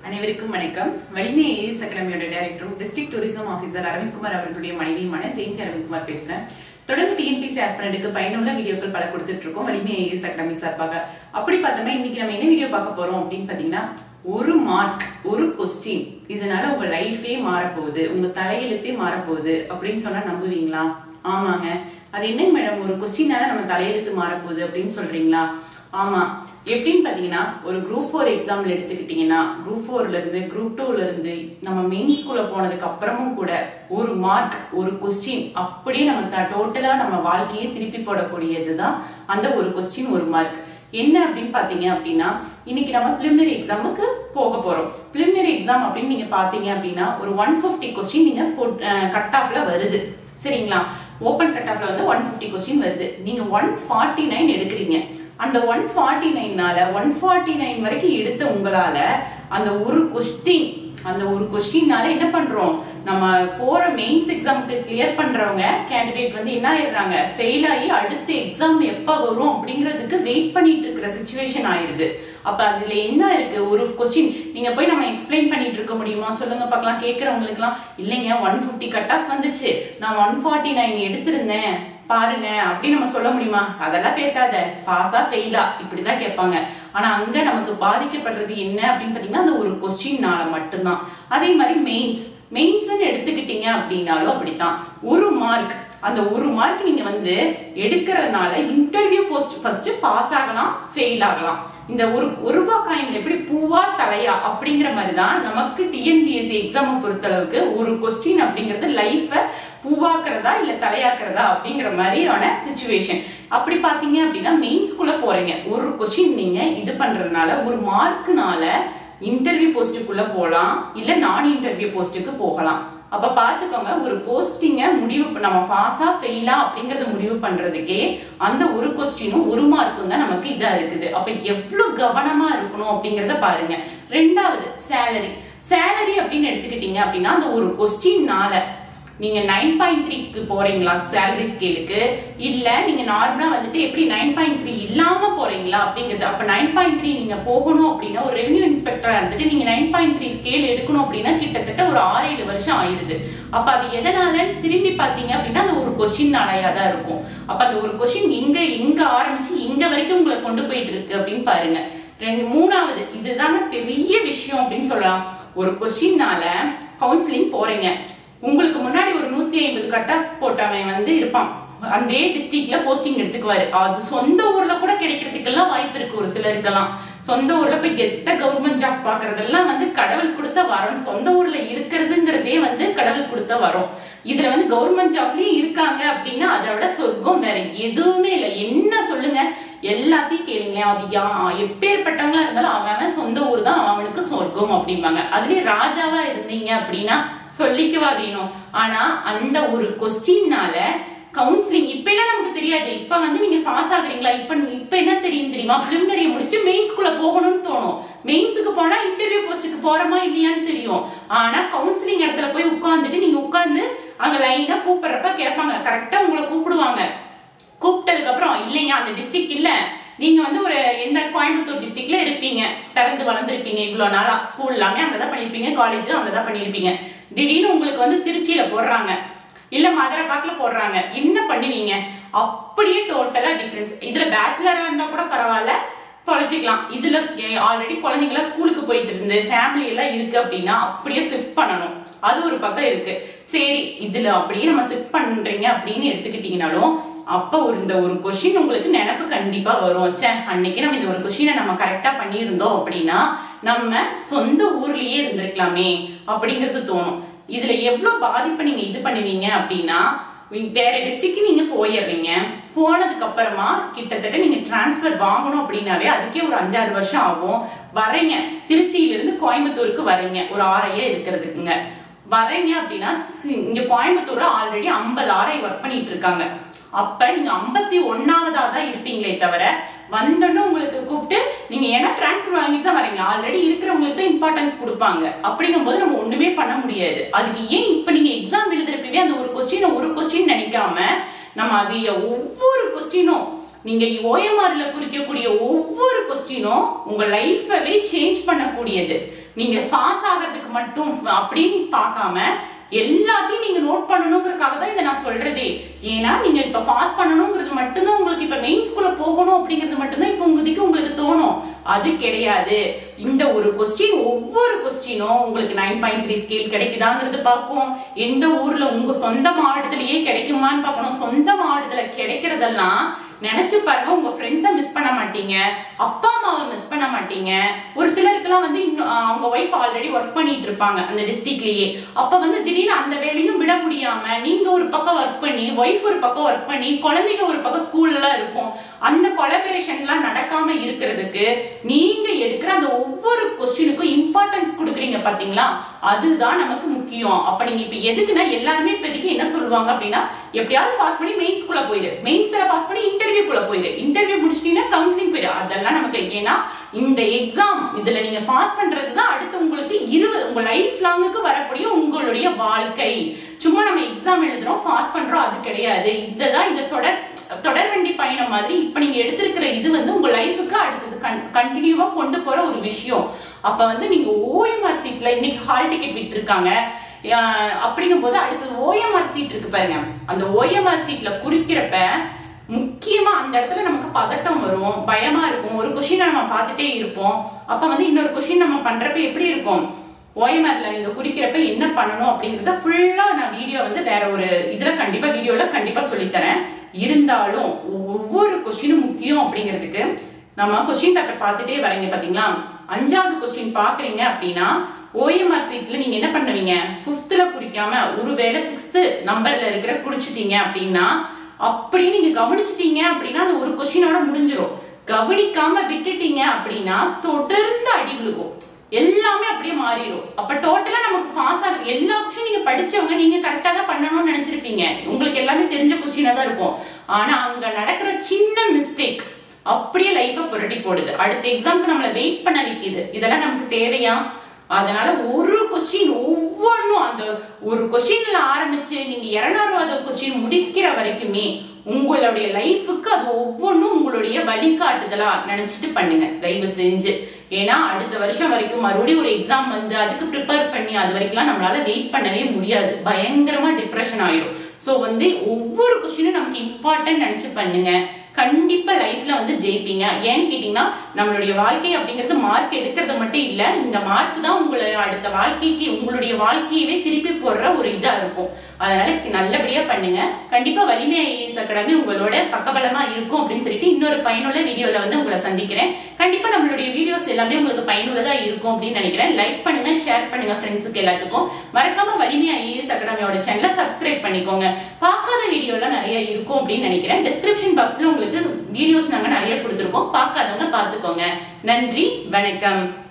அனைவருக்கும் வணக்கம் வலிமை ஏஎஸ் அகாடமியோட டைரக்டரும் டிஸ்ட்ரிக்ட் டூரிசம் ஆஃபீஸர் அரவிந்த்குமார் அவர்களுடைய மனைவியுமான ஜெயந்தி அரவிந்த்குமார் பேசுறேன் தொடர்ந்து டிஎன்பிசி ஆஸ்பிரண்டுக்கு பயனுள்ள வீடியோக்கள் பல கொடுத்துட்டு இருக்கோம் வலிமை ஏஎஸ் அகாடமி சார்பாக அப்படி பார்த்தோம்னா இன்னைக்கு நம்ம என்ன வீடியோ பார்க்க போறோம் அப்படின்னு பார்த்தீங்கன்னா ஒரு மார்க் ஒரு கொஸ்டின் இதனால உங்க லைஃபே மாறப்போகுது உங்க தலையெழுத்தே மாறப்போகுது அப்படின்னு சொன்னா நம்புவீங்களா ஆமாங்க அது என்னங்க மேடம் ஒரு கொஸ்டினால நம்ம தலையெழுத்து மாறப்போகுது அப்படின்னு சொல்றீங்களா ஆமா எப்படின்னு பாத்தீங்கன்னா ஒரு குரூப் ஃபோர் எக்ஸாம்ல எடுத்துக்கிட்டீங்கன்னா குரூப் ஃபோர்ல இருந்து குரூப் டூல இருந்து நம்ம மெயின் ஸ்கூல்ல போனதுக்கு அப்புறமும் கூட ஒரு மார்க் ஒரு கொஸ்டின் அப்படியே நம்ம டோட்டலா நம்ம வாழ்க்கையே திருப்பி போடக்கூடியதுதான் அந்த ஒரு கொஸ்டின் ஒரு மார்க் என்ன அப்படின்னு பாத்தீங்க அப்படின்னா இன்னைக்கு நம்ம பிலிமினரி எக்ஸாமுக்கு போக போறோம் பிலிமினரி எக்ஸாம் அப்படின்னு நீங்க பாத்தீங்க அப்படின்னா ஒரு ஒன் பிப்டி கொஸ்டின் நீங்க கட் ஆஃப்ல வருது சரிங்களா ஓப்பன் கட் ஆஃப்ல வந்து ஒன் பிப்டி கொஸ்டின் வருது நீங்க ஒன் ஃபார்ட்டி நைன் எடுக்கிறீங்க அந்த ஒன் ஃபார்ட்டி நைன்னால ஒன் ஃபார்ட்டி நைன் வரைக்கும் எடுத்த உங்களால அந்த ஒரு கொஸ்டின் அந்த ஒரு கொஸ்டின்னால என்ன பண்றோம் நம்ம போற மெயின்ஸ் எக்ஸாமுக்கு கிளியர் பண்றவங்க கேண்டிடேட் வந்து என்ன ஆயிடுறாங்க ஃபெயில் ஆகி அடுத்த எக்ஸாம் எப்ப வரும் அப்படிங்கிறதுக்கு வெயிட் பண்ணிட்டு இருக்கிற சுச்சுவேஷன் ஆயிருது அப்ப அதுல என்ன இருக்கு ஒரு கொஸ்டின் நீங்க போய் நம்ம எக்ஸ்பிளைன் பண்ணிட்டு இருக்க முடியுமா சொல்லுங்க பார்க்கலாம் கேட்கறவங்களுக்குலாம் இல்லைங்க ஒன் பிப்டி கட் ஆஃப் வந்துச்சு நான் ஒன் ஃபார்ட்டி நைன் எடுத்திருந்தேன் பாருங்க அப்படின்னு நம்ம சொல்ல முடியுமா அதெல்லாம் பேசாத பாஸா ஃபெயிலா இப்படிதான் கேட்பாங்க ஆனா அங்க நமக்கு பாதிக்கப்படுறது என்ன அப்படின்னு பாத்தீங்கன்னா அந்த ஒரு கொஸ்டின்னால மட்டும்தான் அதே மாதிரி மெயின்ஸ் மெயின்ஸ்ன்னு எடுத்துக்கிட்டீங்க அப்படின்னாலும் அப்படித்தான் ஒரு மார்க் அந்த ஒரு மார்க் நீங்க வந்து எடுக்கிறதுனால இன்டர்வியூ போஸ்ட் ஃபர்ஸ்ட் பாஸ் ஆகலாம் ஃபெயில் ஆகலாம் இந்த ஒரு ஒரு ரூபாய் காயின் எப்படி பூவா தலையா அப்படிங்கிற மாதிரி தான் நமக்கு டிஎன்பிஎஸ்சி எக்ஸாமை பொறுத்தளவுக்கு ஒரு கொஸ்டின் அப்படிங்கிறது லைஃபை பூவாக்குறதா இல்ல தலையாக்குறதா அப்படிங்கிற மாதிரியான சுச்சுவேஷன் அப்படி பாத்தீங்க அப்படின்னா மெயின் ஸ்கூல்ல போறீங்க ஒரு கொஸ்டின் நீங்க இது பண்றதுனால ஒரு மார்க்குனால இன்டர்வியூ போஸ்ட்டுக்குள்ள போகலாம் இல்ல நான் இன்டர்வியூ போஸ்ட்டுக்கு போகலாம் அப்ப பாத்துக்கோங்க ஒரு போஸ்டிங்க முடிவு நம்ம பாஸா ஃபெயிலா அப்படிங்கறத முடிவு பண்றதுக்கே அந்த ஒரு கொஸ்டினும் ஒரு மார்க்கும் தான் நமக்கு இதா இருக்குது அப்ப எவ்வளவு கவனமா இருக்கணும் அப்படிங்கறத பாருங்க ரெண்டாவது சேலரி சேலரி அப்படின்னு எடுத்துக்கிட்டீங்க அப்படின்னா அந்த ஒரு கொஸ்டின்னால நீங்க நைன் பாயிண்ட் த்ரீக்கு போறீங்களா சேலரி ஸ்கேலுக்கு இல்ல நீங்க நார்மலா வந்துட்டு எப்படி நைன் பாயிண்ட் த்ரீ இல்லாம போறீங்களா அப்படிங்கிறது அப்ப நைன் பாயிண்ட் த்ரீ நீங்க போகணும் அப்படின்னா ஒரு ரெவன்யூ இன்ஸ்பெக்டரா இருந்துட்டு நீங்க நைன் பாயிண்ட் த்ரீ ஸ்கேல் எடுக்கணும் அப்படின்னா கிட்டத்தட்ட ஒரு ஆறு ஏழு வருஷம் ஆயிருது அப்ப அது எதனால திரும்பி பாத்தீங்க அப்படின்னா அந்த ஒரு கொஸ்டின் நாளையா தான் இருக்கும் அப்ப அந்த ஒரு கொஸ்டின் எங்க எங்க ஆரம்பிச்சு எங்க வரைக்கும் உங்களை கொண்டு போயிட்டு இருக்கு அப்படின்னு பாருங்க ரெண்டு மூணாவது இதுதாங்க பெரிய விஷயம் அப்படின்னு சொல்லலாம் ஒரு கொஸ்டின்னால கவுன்சிலிங் போறீங்க உங்களுக்கு முன்னாடி ஒரு நூத்தி ஐம்பது கட் ஆஃப் போட்டவன் வந்து இருப்பான் அதே டிஸ்ட்ரிக்ட்ல போஸ்டிங் எடுத்துக்குவாரு அது சொந்த ஊர்ல கூட கிடைக்கிறதுக்கெல்லாம் வாய்ப்பு இருக்கு ஒரு சிலருக்கெல்லாம் சொந்த ஊர்ல போய் கெத்த கவர்மெண்ட் ஜாப் பாக்குறதெல்லாம் வந்து கடவுள் கொடுத்த வரம் சொந்த ஊர்ல இருக்கிறதுங்கிறதே வந்து கடவுள் கொடுத்த வரம் இதுல வந்து கவர்மெண்ட் ஜாப்லயும் இருக்காங்க அப்படின்னா அதை விட சொர்க்கம் வேற எதுவுமே இல்லை என்ன சொல்லுங்க எல்லாத்தையும் கேளுங்க அது யா எப்பேற்பட்டவங்களா இருந்தாலும் அவன் சொந்த ஊர் தான் அவனுக்கு சொர்க்கம் அப்படிம்பாங்க அதுலயே ராஜாவா இருந்தீங்க அப்படின்னா சொல்லிக்கவா வேணும் ஆனா அந்த ஒரு கொஸ்டின்னால கவுன்சிலிங் இப்ப எல்லாம் நமக்கு தெரியாது இப்ப வந்து நீங்க பாஸ் ஆகுறீங்களா இப்ப இப்ப என்ன தெரியும் தெரியுமா பிலிமினரி முடிச்சுட்டு மெயின்ஸ்குள்ள போகணும்னு தோணும் மெயின்ஸுக்கு போனா இன்டர்வியூ போஸ்ட்டுக்கு போறோமா இல்லையான்னு தெரியும் ஆனா கவுன்சிலிங் இடத்துல போய் உட்காந்துட்டு நீங்க உட்கார்ந்து அங்க லைனா கூப்பிடுறப்ப கேட்பாங்க கரெக்டா உங்களை கூப்பிடுவாங்க கூப்பிட்டதுக்கு அப்புறம் இல்லைங்க அந்த டிஸ்ட்ரிக்ட் இல்ல நீங்க வந்து ஒரு எந்த கோயம்புத்தூர் டிஸ்ட்ரிக்ட்ல இருப்பீங்க பிறந்து வளர்ந்துருப்பீங்க இவ்வளவு நாளா ஸ்கூல் எல்லாமே அங்கதான் பண்ணிருப்பீங்க காலேஜும் அங்கதான் பண்ணிருப்பீங்க திடீர்னு உங்களுக்கு வந்து திருச்சியில போடுறாங்க இல்ல மதுரைப்பாக்குல போடுறாங்க என்ன பண்ணுவீங்க அப்படியே டோட்டலா டிஃபரன்ஸ் இதுல பேச்சுலரா இருந்தா கூட பரவாயில்ல பொழைச்சிக்கலாம் இதுல ஆல்ரெடி குழந்தைங்களா ஸ்கூலுக்கு போயிட்டு இருந்து ஃபேமிலி எல்லாம் இருக்கு அப்படின்னா அப்படியே ஷிஃப்ட் பண்ணணும் அது ஒரு பக்கம் இருக்கு சரி இதுல அப்படியே நம்ம ஷிஃப்ட் பண்றீங்க அப்படின்னு எடுத்துக்கிட்டீங்கனாலும் அப்ப ஒரு இந்த ஒரு கொஸ்டின் உங்களுக்கு நினப்பு கண்டிப்பா வரும் சே அன்னைக்கு நம்ம இந்த ஒரு கொஸ்டினை நம்ம கரெக்டா பண்ணியிருந்தோம் அப்படின்னா நம்ம சொந்த ஊர்லயே இருந்திருக்கலாமே அப்படிங்கிறது தோணும் இதுல எவ்வளவு பாதிப்பை நீங்க இது பண்ணுவீங்க அப்படின்னா வேற டிஸ்ட்ரிக்ட் நீங்க போயிடுறீங்க போனதுக்கு அப்புறமா கிட்டத்தட்ட நீங்க டிரான்ஸ்பர் வாங்கணும் அப்படின்னாவே அதுக்கே ஒரு அஞ்சாறு வருஷம் ஆகும் வரீங்க திருச்சியில இருந்து கோயம்புத்தூருக்கு வரீங்க ஒரு ஆரையே இருக்கிறதுக்குங்க வரீங்க அப்படின்னா இங்க கோயம்புத்தூர்ல ஆல்ரெடி ஐம்பது ஆரை ஒர்க் பண்ணிட்டு இருக்காங்க அப்ப நீங்க ஐம்பத்தி ஒன்னாவதா தான் இருப்பீங்களே தவிர வந்தோன்னு உங்களுக்கு கூப்பிட்டு நீங்க ஏன்னா டிரான்ஸ்பர் வாங்கிட்டு தான் வரீங்க ஆல்ரெடி இருக்கிறவங்களுக்கு தான் இம்பார்ட்டன்ஸ் கொடுப்பாங்க அப்படிங்கும் போது நம்ம ஒண்ணுமே பண்ண முடியாது அதுக்கு ஏன் இப்ப நீங்க எக்ஸாம் எழுதுறப்பவே அந்த ஒரு கொஸ்டின் ஒரு கொஸ்டின் நினைக்காம நம்ம அது ஒவ்வொரு கொஸ்டினும் நீங்க ஓஎம்ஆர்ல குறிக்கக்கூடிய ஒவ்வொரு கொஸ்டினும் உங்க லைஃபவே சேஞ்ச் பண்ணக்கூடியது நீங்க பாஸ் ஆகிறதுக்கு மட்டும் அப்படின்னு பார்க்காம எல்லாத்தையும் நீங்க நோட் பண்ணணுங்கிறதுக்காக தான் இதை நான் சொல்றதே ஏன்னா நீங்க இப்ப பாஸ் பண்ணணுங்கிறது மட்டும்தான் உங்களுக்கு இப்ப மெயின் ஸ்கூல்ல போகணும் அப்படிங்கிறது மட்டும்தான் இப்ப உங்களுக்கு உங்களுக்கு தோணும் அது கிடையாது இந்த ஒரு கொஸ்டின் ஒவ்வொரு கொஸ்டினும் உங்களுக்கு நைன் பாயிண்ட் த்ரீ ஸ்கேல் கிடைக்குதாங்கிறது பார்ப்போம் எந்த ஊர்ல உங்க சொந்த மாவட்டத்திலேயே கிடைக்குமான்னு பார்க்கணும் சொந்த மாவட்டத்துல கிடைக்கிறதெல்லாம் நினைச்சு பாருங்க உங்க ஃப்ரெண்ட்ஸை மிஸ் பண்ண மாட்டீங்க அப்பா அம்மாவை மிஸ் பண்ண மாட்டீங்க ஒரு சிலருக்குலாம் வந்து இன்னும் ஆஹ், அவங்க ஒய்ஃப் ஆல்ரெடி ஒர்க் பண்ணிட்டு இருப்பாங்க அந்த டிஸ்ட்ரிக்ட்லயே அப்ப வந்து திடீர்னு அந்த வேலையும் விட முடியாம நீங்க ஒரு பக்கம் ஒர்க் பண்ணி ஒய்ஃப் ஒரு பக்கம் ஒர்க் பண்ணி குழந்தைங்க ஒரு பக்கம் ஸ்கூல்ல இருக்கும் அந்த கொலபரேஷன்லாம் நடக்காம இருக்கிறதுக்கு நீங்க எடுக்கிற அந்த ஒவ்வொரு கொஸ்டினுக்கும் இம்பார்ட்டன்ஸ் கொடுக்குறீங்க பாத்தீங்களா அதுதான் நமக்கு முக்கியம் அப்ப நீங்க இப்ப எதுக்குன்னா எல்லாருமே இப்போதைக்கு என்ன சொல்லுவாங்க அப்படின்னா எப்படியாவது பாஸ் பண்ணி மெயின் ஸ்கூல்ல போயிரு மெயின்ஸ்ல பாஸ் பண்ணி இன்டர்வியூக்குள்ள போயிரு இன்டர்வியூ முடிச்சிட்டீங்கன்னா கவுன்சிலிங் போயிரு அதெல்லாம் நமக்கு ஏன்னா இந்த எக்ஸாம் இதுல நீங்க பாஸ் பண்றது தான் அடுத்து உங்களுக்கு இருபது உங்க லைஃப் லாங்குக்கு வரக்கூடிய உங்களுடைய வாழ்க்கை சும்மா நம்ம எக்ஸாம் எழுதுறோம் பாஸ் பண்றோம் அது கிடையாது இதுதான் இந்த தொடர் தொடர் வண்டி பயணம் மாதிரி இப்ப நீங்க எடுத்திருக்கிற இது வந்து உங்க லைஃபுக்கு அடுத்தது கண்டினியூவா கொண்டு போற ஒரு விஷயம் அப்ப வந்து நீங்க ஓஎம்ஆர் சீட்ல இன்னைக்கு ஹால் டிக்கெட் விட்டுருக்காங்க அஹ் அப்படிங்கும்போது அடுத்தது ஓஎம்ஆர் சீட் இருக்கு பாருங்க அந்த ஓஎம்ஆர் சீட்ல குறிக்கிறப்ப முக்கியமா அந்த இடத்துல நமக்கு பதட்டம் வரும் பயமா இருக்கும் ஒரு கொஸ்டின் நம்ம பார்த்துட்டே இருப்போம் அப்ப வந்து இன்னொரு கொஸ்டின் நம்ம பண்றப்ப எப்படி இருக்கும் ஓஎம்ஆர்ல நீங்க குறிக்கிறப்ப என்ன பண்ணணும் அப்படிங்கறத ஃபுல்லா நான் வீடியோ வந்து வேற ஒரு இதுல கண்டிப்பா வீடியோல கண்டிப்பா சொல்லித்தரேன் இருந்தாலும் ஒவ்வொரு கொஸ்டினும் முக்கியம் அப்படிங்கிறதுக்கு நம்ம கொஸ்டின் பேப்பர் பார்த்துட்டே வரீங்க பாத்தீங்களா அஞ்சாவது கொஸ்டின் பாக்குறீங்க அப்படின்னா ஓஎம்ஆர் சீட்ல நீங்க என்ன பண்ணுவீங்க பிப்த்ல குறிக்காம ஒருவேளை சிக்ஸ்த் நம்பர்ல இருக்கிற குறிச்சிட்டீங்க அப்படின்னா அப்படி நீங்க கவனிச்சிட்டீங்க அப்படின்னா அந்த ஒரு கொஸ்டினோட முடிஞ்சிரும் கவனிக்காம விட்டுட்டீங்க அப்படின்னா தொடர்ந்து அடி விழுகும் எல்லாமே அப்படியே மாறிடும் அப்ப டோட்டலா நமக்கு பாஸ் ஆகுது எல்லா கொஸ்டின் நீங்க படிச்சவங்க நீங்க கரெக்டா தான் பண்ணணும்னு நினைச்சிருப்பீங்க உங்களுக்கு எல்லாமே தெரிஞ்ச கொஸ்டினா தான் இருக்கும் ஆனா அங்க நடக்கிற சின்ன மிஸ்டேக் அப்படியே லைஃப புரட்டி போடுது அடுத்த எக்ஸாம்க்கு நம்மள வெயிட் பண்ண வைக்குது இதெல்லாம் நமக்கு தேவையா அதனால ஒரு கொஸ்டின் ஒவ்வொன்றும் அந்த ஒரு கொஸ்டின்ல ஆரம்பிச்சு நீங்க இருநூறுவாத கொஸ்டின் முடிக்கிற வரைக்குமே உங்களுடைய லைஃபுக்கு அது ஒவ்வொன்றும் உங்களுடைய வழிகாட்டுதலா நினைச்சிட்டு பண்ணுங்க தயவு செஞ்சு ஏன்னா அடுத்த வருஷம் வரைக்கும் மறுபடியும் ஒரு எக்ஸாம் வந்து அதுக்கு ப்ரிப்பேர் பண்ணி அது வரைக்கும்லாம் நம்மளால வெயிட் பண்ணவே முடியாது பயங்கரமா டிப்ரெஷன் ஆயிரும் ஸோ வந்து ஒவ்வொரு கொஸ்டினும் நமக்கு இம்பார்ட்டன்ட் நினைச்சு பண்ணுங்க கண்டிப்பா லைஃப்ல வந்து ஜெயிப்பீங்க ஏன்னு கேட்டீங்கன்னா நம்மளுடைய வாழ்க்கை அப்படிங்கிறது மார்க் எடுக்கிறது மட்டும் இல்ல இந்த மார்க் தான் உங்களுடைய அடுத்த வாழ்க்கைக்கு உங்களுடைய வாழ்க்கையவே திருப்பி போடுற ஒரு இதா இருக்கும் அதனால நல்லபடியா பண்ணுங்க கண்டிப்பா வலிமை ஐஏஎஸ் அகாடமி உங்களோட பக்கபலமா இருக்கும் அப்படின்னு சொல்லிட்டு இன்னொரு பயனுள்ள வீடியோல வந்து உங்களை சந்திக்கிறேன் கண்டிப்பா நம்மளுடைய வீடியோஸ் எல்லாமே உங்களுக்கு பயனுள்ளதா இருக்கும் அப்படின்னு நினைக்கிறேன் லைக் பண்ணுங்க ஷேர் பண்ணுங்க ஃப்ரெண்ட்ஸுக்கு எல்லாத்துக்கும் மறக்காம வலிமை ஐஏஎஸ் அகாடமியோட சேனலை சப்ஸ்கிரைப் பண்ணிக்கோங்க பார்க்காத வீடியோலாம் நிறைய இருக்கும் அப்படின்னு நினைக்கிறேன் டிஸ்கிரிப்ஷன் பாக்ஸ்ல உங்களுக்கு வீடியோஸ் நாங்க நிறைய கொடுத்துருக்கோம் பார்க்காதவங்க பார்த்துக்கோங்க நன்றி வணக்கம்